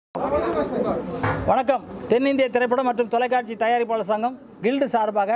வணக்கம் தென்னிந்திய திரைப்படம் மற்றும் தொலைக்காட்சி தயாரிப்பாளர் சங்கம் கில்டு சார்பாக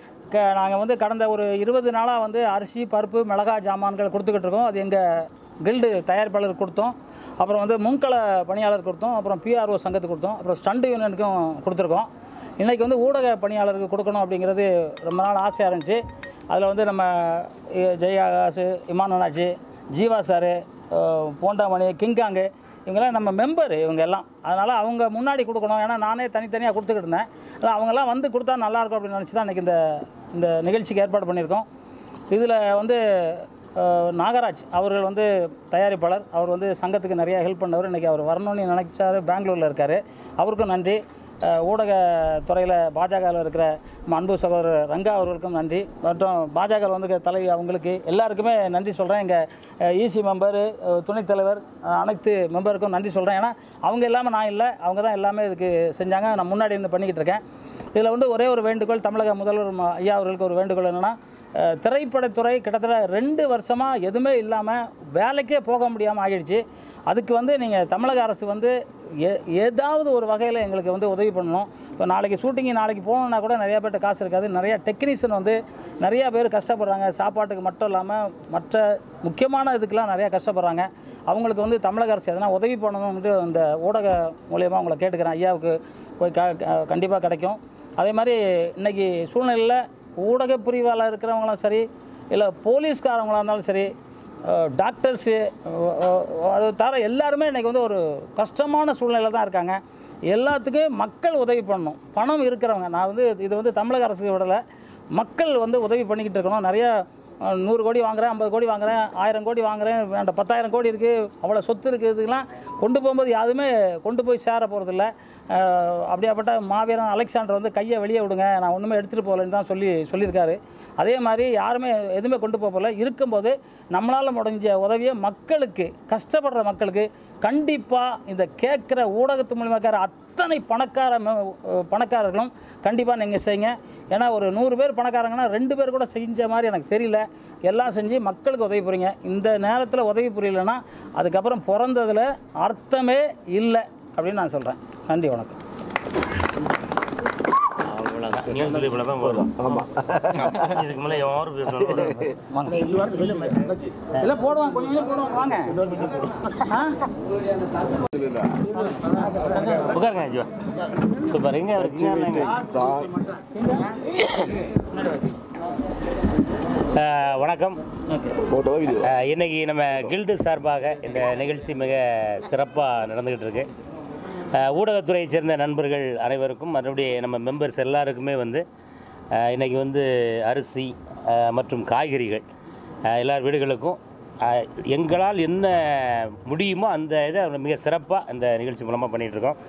க நாங்கள் வந்து கடந்த ஒரு இருபது நாளாக வந்து அரிசி பருப்பு மிளகாய் ஜாமான்கள் கொடுத்துக்கிட்டு இருக்கோம் அது எங்கள் கில்டு தயாரிப்பாளருக்கு கொடுத்தோம் அப்புறம் வந்து முன்கள பணியாளர் கொடுத்தோம் அப்புறம் பிஆர்ஓ சங்கத்துக்கு கொடுத்தோம் அப்புறம் ஸ்டண்ட் யூனியனுக்கும் கொடுத்துருக்கோம் இன்றைக்கி வந்து ஊடக பணியாளருக்கு கொடுக்கணும் அப்படிங்கிறது ரொம்ப நாள் ஆசையாக இருந்துச்சு அதில் வந்து நம்ம இ- ஜெயாகாசு இமான் அண்ணாச்சி ஜீவா சாரு அஹ், போண்டாமணி கிங்காங்கு இவங்கெல்லாம் நம்ம மெம்பர் இவங்க எல்லாம் அதனால் அவங்க முன்னாடி கொடுக்கணும் ஏன்னா நானே தனித்தனியாக கொடுத்துக்கிட்டு இருந்தேன் அதான் அவங்கெல்லாம் வந்து கொடுத்தா நல்லாயிருக்கும் அப்படின்னு நினச்சி தான் இன்றைக்கி இந்த இந்த நிகழ்ச்சிக்கு ஏற்பாடு பண்ணியிருக்கோம் இதில் வந்து அஹ், நாகராஜ் அவர்கள் வந்து தயாரிப்பாளர் அவர் வந்து சங்கத்துக்கு நிறைய ஹெல்ப் பண்ணவர் இன்றைக்கி அவர் வரணும்னு நினைச்சாரு பெங்களூரில் இருக்கார் அவருக்கும் நன்றி அஹ், ஊடகத்துறையில் பாஜகவில் இருக்கிற நம்ம அன்பு சகோதரர் ரங்கா அவர்களுக்கும் நன்றி மற்றும் பாஜக வந்து தலைவி அவங்களுக்கு எல்லாருக்குமே நன்றி சொல்கிறேன் எங்கள் இசி மெம்பரு துணைத் தலைவர் அஹ், அனைத்து மெம்பருக்கும் நன்றி சொல்கிறேன் ஏன்னா அவங்க இல்லாமல் நான் இல்லை அவங்க தான் எல்லாமே இதுக்கு செஞ்சாங்க நான் முன்னாடி இருந்து பண்ணிக்கிட்டு இருக்கேன் இதில் வந்து ஒரே ஒரு வேண்டுகோள் தமிழக முதல்வர் ம- ஐயா அவர்களுக்கு ஒரு வேண்டுகோள் என்னென்னா திரைப்படத்துறை கிட்டத்தட்ட ரெண்டு வருஷமாக எதுவுமே இல்லாமல் வேலைக்கே போக முடியாமல் ஆகிடுச்சு அதுக்கு வந்து நீங்கள் தமிழக அரசு வந்து ஏ ஏதாவது ஒரு வகையில் எங்களுக்கு வந்து உதவி பண்ணணும் இப்போ நாளைக்கு ஷூட்டிங்கு நாளைக்கு போகணுன்னா கூட நிறையா பேர்ட்ட காசு இருக்காது நிறையா டெக்னீஷியன் வந்து நிறையா பேர் கஷ்டப்படுறாங்க சாப்பாட்டுக்கு மட்டும் இல்லாமல் மற்ற முக்கியமான இதுக்கெலாம் நிறையா கஷ்டப்படுறாங்க அவங்களுக்கு வந்து தமிழக அரசு எதனா உதவி பண்ணணும்னு இந்த ஊடக மூலியமாக உங்களை கேட்டுக்கிறேன் ஐயாவுக்கு போய் க கண்டிப்பாக கிடைக்கும் அதே மாதிரி இன்றைக்கி சூழ்நிலையில் ஊடக பிரிவால் இருக்கிறவங்களும் சரி இல்லை போலீஸ்காரங்களாக இருந்தாலும் சரி அஹ், டாக்டர்ஸு அஹ், அஹ், அது தவிர எல்லாருமே இன்றைக்கி வந்து ஒரு கஷ்டமான சூழ்நிலையில் தான் இருக்காங்க எல்லாத்துக்கும் மக்கள் உதவி பண்ணணும் பணம் இருக்கிறவங்க நான் வந்து இது வந்து தமிழக அரசு விடலை மக்கள் வந்து உதவி பண்ணிக்கிட்டு இருக்கணும் நிறைய அஹ், நூறு கோடி வாங்குறேன் ஐம்பது கோடி வாங்குறேன் ஆயிரம் கோடி வாங்குறேன் வேண்டாம் பத்தாயிரம் கோடி இருக்குது அவ்வளோ சொத்து இருக்குது இதுக்கெல்லாம் கொண்டு போகும்போது யாருமே கொண்டு போய் சேர போகிறதில்ல அப்படியாப்பட்ட மாவீரன் அலெக்சாண்டர் வந்து கையை வெளியே விடுங்க நான் ஒன்றுமே எடுத்துகிட்டு போகலன்னு தான் சொல்லி சொல்லியிருக்காரு அதே மாதிரி யாருமே எதுவுமே கொண்டு போக போகல இருக்கும்போது நம்மளால் முடிஞ்ச உதவியை மக்களுக்கு கஷ்டப்படுற மக்களுக்கு கண்டிப்பாக இந்த கேட்குற ஊடகத்து மூலியமாக கேட்குற அத்தனை பணக்கார ம- பணக்காரர்களும் கண்டிப்பாக நீங்கள் செய்யுங்க ஏன்னா ஒரு நூறு பேர் பணக்காரங்கன்னா ரெண்டு பேர் கூட செஞ்ச மாதிரி எனக்கு தெரியல எல்லாம் செஞ்சு மக்களுக்கு உதவி புரியுங்க இந்த நேரத்தில் உதவி புரியலைன்னா அதுக்கப்புறம் பிறந்ததில் அர்த்தமே இல்லை அப்படின்னு நான் சொல்கிறேன் நன்றி வணக்கம் அவ்வளோதான் நியூஸ் இவ்வளோ தான் போதும் ஆமாம் இதுக்கு மேலே யாரும் பேசணும் வாங்க எல்லாம் போடுவாங்க கொஞ்சம் கொஞ்சம் போடுவாங்க வாங்க ஆ உட்காருங்க ஜீவா சூப்பர் எங்கே இருக்கீங்க அஹ், வணக்கம் போட்டோ வீடியோ அஹ், இன்னைக்கு நம்ம கில்டு சார்பாக இந்த நிகழ்ச்சி மிக சிறப்பாக நடந்துக்கிட்டு இருக்கு அஹ், ஊடகத்துறையை சேர்ந்த நண்பர்கள் அனைவருக்கும் மறுபடியும் நம்ம மெம்பர்ஸ் எல்லாருக்குமே வந்து அஹ், இன்னைக்கு வந்து அரிசி அஹ், மற்றும் காய்கறிகள் அஹ், எல்லார் வீடுகளுக்கும் அஹ், எங்களால் என்ன முடியுமோ அந்த இதை மிக சிறப்பாக இந்த நிகழ்ச்சி மூலமாக பண்ணிகிட்ருக்கோம்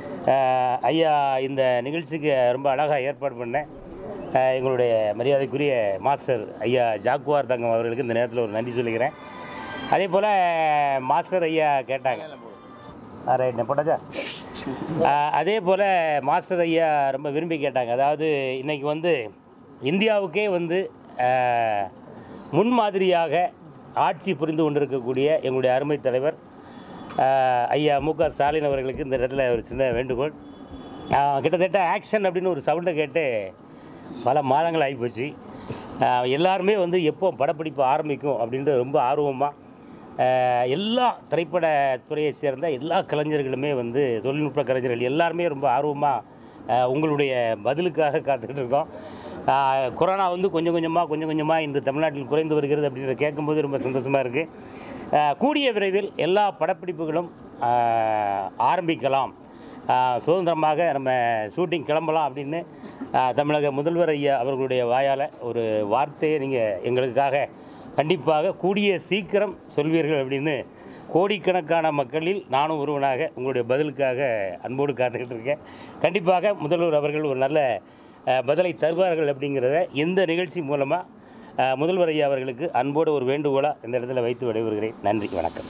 ஐயா இந்த நிகழ்ச்சிக்கு ரொம்ப அழகாக ஏற்பாடு பண்ணேன் அஹ் எங்களுடைய மரியாதைக்குரிய மாஸ்டர் ஐயா ஜாக்குவார் தங்கம் அவர்களுக்கு இந்த நேரத்தில் ஒரு நன்றி சொல்லிக்கிறேன் அதே போல் மாஸ்டர் ஐயா கேட்டாங்க ரைட் போட்டாச்சா அஹ் அதே போல் மாஸ்டர் ஐயா ரொம்ப விரும்பி கேட்டாங்க அதாவது இன்றைக்கி வந்து இந்தியாவுக்கே வந்து அஹ், முன்மாதிரியாக ஆட்சி புரிந்து கொண்டிருக்கக்கூடிய எங்களுடைய அருமை தலைவர் அஹ், ஐயா மு க ஸ்டாலின் அவர்களுக்கு இந்த இடத்துல ஒரு சின்ன வேண்டுகோள் அஹ், கிட்டத்தட்ட ஆக்ஷன் அப்படின்னு ஒரு சவுண்டை கேட்டு பல மாதங்கள் ஆகிப்போச்சு அஹ், எல்லாருமே வந்து எப்போ படப்பிடிப்பு ஆரம்பிக்கும் அப்படின்ட்டு ரொம்ப ஆர்வமாக எல்லா திரைப்பட துறையை சேர்ந்த எல்லா கலைஞர்களுமே வந்து தொழில்நுட்ப கலைஞர்கள் எல்லாருமே ரொம்ப ஆர்வமாக உங்களுடைய பதிலுக்காக காத்துக்கிட்டு இருக்கோம் அஹ், கொரோனா வந்து கொஞ்சம் கொஞ்சமாக கொஞ்சம் கொஞ்சமாக இன்று தமிழ்நாட்டில் குறைந்து வருகிறது அப்படின்றத கேட்கும்போது ரொம்ப சந்தோஷமாக இருக்குது கூடிய விரைவில் எல்லா படப்பிடிப்புகளும் அஹ், ஆரம்பிக்கலாம் அஹ், சுதந்திரமாக நம்ம ஷூட்டிங் கிளம்பலாம் அப்படின்னு அஹ், தமிழக முதல்வர் ஐயா அவர்களுடைய வாயால் ஒரு வார்த்தையை நீங்கள் எங்களுக்காக கண்டிப்பாக கூடிய சீக்கிரம் சொல்வீர்கள் அப்படின்னு கோடிக்கணக்கான மக்களில் நானும் ஒருவனாக உங்களுடைய பதிலுக்காக அன்போடு காத்துக்கிட்டு இருக்கேன் கண்டிப்பாக முதல்வர் அவர்கள் ஒரு நல்ல அஹ், பதிலை தருவார்கள் அப்படிங்கிறத இந்த நிகழ்ச்சி மூலமாக முதல்வர் ஐயா அவர்களுக்கு அன்போடு ஒரு வேண்டுகோளாக இந்த இடத்துல வைத்து விடைபெறுகிறேன் நன்றி வணக்கம்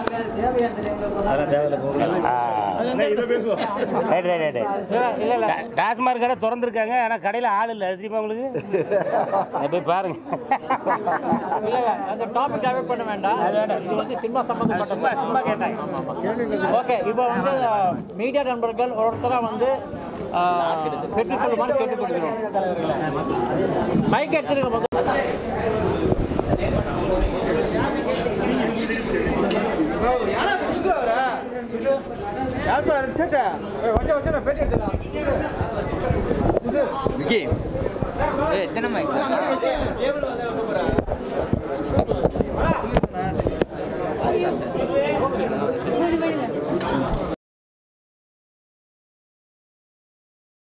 ஆ. ரைட் ரைட் ரைட் டாஸ்மாக் கடை திறந்துருக்காங்க ஆனால் கடையில் ஆள் இல்லை அது தெரியுமா உங்களுக்கு அதை போய் பாருங்க இல்ல அந்த டாபிக் டைவர்ட் பண்ண வேண்டாம் இது வந்து சினிமா சம்பந்தப்பட்ட சும்மா சும்மா கேட்டேன் ஓகே இப்போ வந்து மீடியா நண்பர்கள் ஒரு ஒருத்தராக வந்து பெற்றுக்கொள்ளுமாறு கேட்டுக்கொள்கிறோம் மைக் எடுத்துருக்க முதல்ல விக்கி எத்தனை மைக்